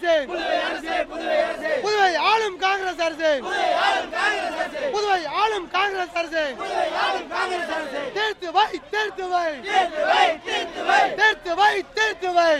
அரசு புதுவை ஆளும் காங்கிரஸ் அரசு புதுவை ஆளும் காங்கிரஸ் அரசு தேர்த்து வை தேர்த்து வை தேர்த்து வை தேர்த்து வை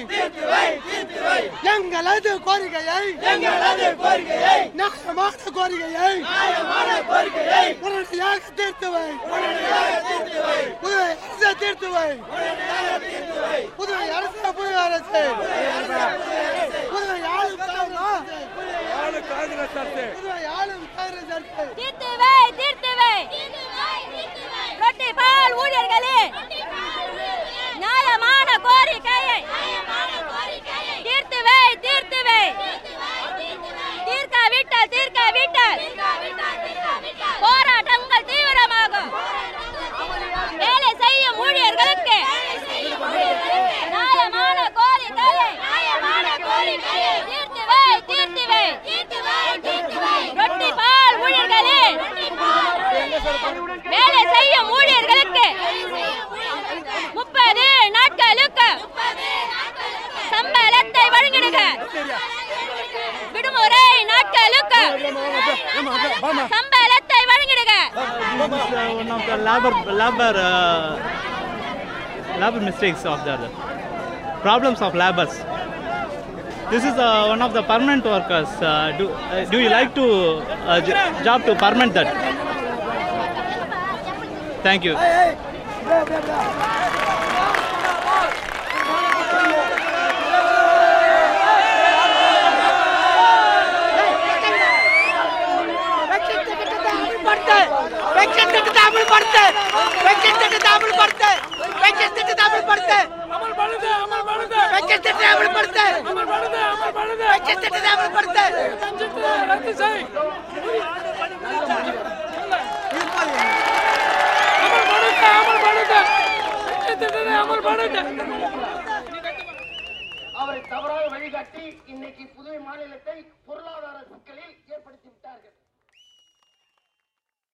எங்களது கோரிக்கையை நியாயமான கோரிக்கையை உடனடியாக தீர்த்து வை புதுவை அரசு தீர்த்து வை புதுவை அரசு புதுவை அரசு புதுவை ஆளும் காங்கிரஸ் அரசு. புதுவை ஆளும் காங்கிரஸ் அரசு தீர்த்து வை தீர்த்து வை ரொட்டி பால் ஊழியர்களே நியாயமான கோரிக்கையை தீர்த்து வை தீர்த்து வை தீர்க்க விட்டல் தீர்க்க விட்டல் போராட்டங்கள் தீவிரமாகும் வேலை செய்யும் ஊழியர்களுக்கு நியாயமான கோரிக்கையை தீர்த்து வை தீர்த்து வை ரொட்டி பால் ஊழியர்களே வேலை செய்யும் ஊழியர்களுக்கு முப்பது நாட்களுக்கு சம்பளத்தை வழங்கிடுக விடுமுறை நாட்களுக்கு சம்பளத்தை வழங்கிடுக one of the labor labor uh, labor mistakes of the problems of laborers. This is uh, one of the permanent workers. Uh, do, uh, do you like to uh, j- job to permanent that? Thank you. Pension திட்டத்தை அமல்படுத்து pension திட்டத்தை அமல்படுத்து pension திட்டத்தை அமல்படுத்து pension திட்டத்தை அமல்படுத்து pension திட்டத்தை அமல்படுத்து அவரை தவறாக வழிகாட்டி இன்னைக்கு புதுவை மாநிலத்தை பொருளாதார சிக்கலில் ஏற்படுத்தி விட்டார்கள்